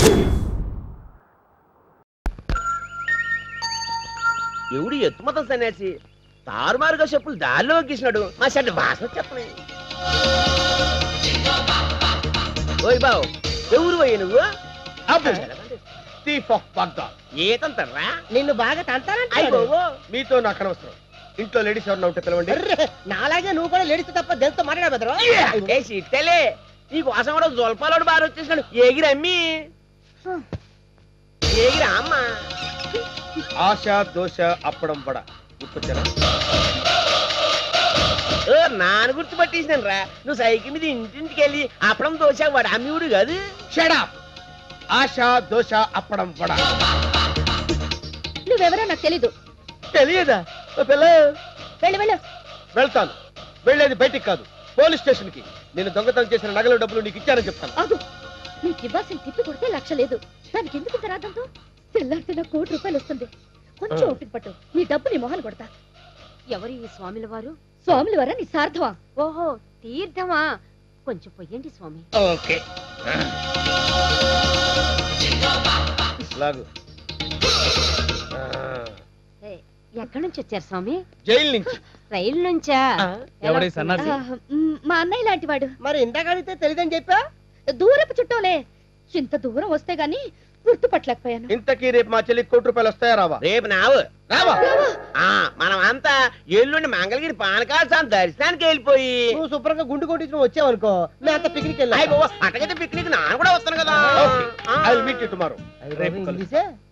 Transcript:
ఎవడు ఎత్తుమతం సన్యాసి తారుమారుగా చెప్పులు దారిలో గీసినాడు మా షర్ట్ వాసన చెప్పలే ఓయ్ బావు ఎవరు పోయి నువ్వు అబ్బు థీఫ్ ఆఫ్ బాగ్దాద్ ఏతంతర్రా నిన్ను బాగా తంతానంటాడు అయ్యో మీతో నాకు అనవసరం ఇంట్లో లేడీస్ ఎవరన్నా ఉంటే పిలవండి అర్రే, నాలాగే నువ్వు కూడా లేడీస్ తప్ప దెంతో మాట్లాడా బెదరు ఏ సిట్టలే నీ కోసం కూడా జొల్పాలోడు బాగా వచ్చేసినాడు ఎగిరి అమ్మి ఎగిరి అమ్మ ఆశ దోశ అప్పడం వడ గుర్తొచ్చారా ఓ నాన్న గుర్తు పట్టేసినాను రా నువ్వు సైకిల్ మీద ఇంటింటికి వెళ్ళి అప్పడం దోశ వాడు అమ్మివుడు కాదు షడప్ ఆశ దోశ అప్పడం వడ నువ్వెవరో నాకు తెలీదు తెలియదా ఓ పిల్ల వెళ్ళు వెళ్ళు వెళ్తాను వెళ్ళేది బయటికి కాదు పోలీస్ స్టేషన్ కి నేను దొంగతనం చేసిన నగలు డబ్బులు నీకు ఇచ్చానని చెప్తాను ఆగు నీకు ఇవ్వాల్సిన తిప్పి కొడితే లక్ష లేదు దానికి ఎందుకు ఇంత రాదంతో తెల్లారితే నాకు కోటి రూపాయలు వస్తుంది కొంచెం ఆ. ఓపిక పట్టు నీ డబ్బు నీ మొహాలు కొడతా ఎవరు ఈ స్వామిల వారు స్వాములు వరా నీ సార్థమా ఓహో తీర్థమా కొంచెం పొయ్యండి స్వామి ఓకే లాగు ఆ, ఎక్కడి నుంచి వచ్చారు స్వామి జైలు నుంచి రైలు నుంచా ఎవడి సన్నాసి ఆ, మ్, మా అన్నయ్య లాంటి వాడు మరి ఇందాక అడిగితే తెలియదని చెప్పా దూరపు చుట్టంలే ఇంత దూరం వస్తే గాని గుర్తుపట్టలేకపోయాను ఇంతకీ రేపు మా చెల్లి కోటి రూపాయలు వస్తాయా రావా రేపు నావు రావా ఆ మనం అంతా ఎల్లుండి మంగళగిరి పానకాల స్వామి దర్శనానికి వెళ్ళిపోయి నువ్వు శుభ్రంగా గుండు కొట్టించి వచ్చావనుకో మేమంతా పిక్నిక్ అయ్య వెళ్ళాం బాబు అట్టగైతే పిక్నిక్ నాన్న కూడా వస్తాను కదా Okay. ఆ. I will meet you tomorrow రేపు కలుద్దాం. ఇంగ్లీషే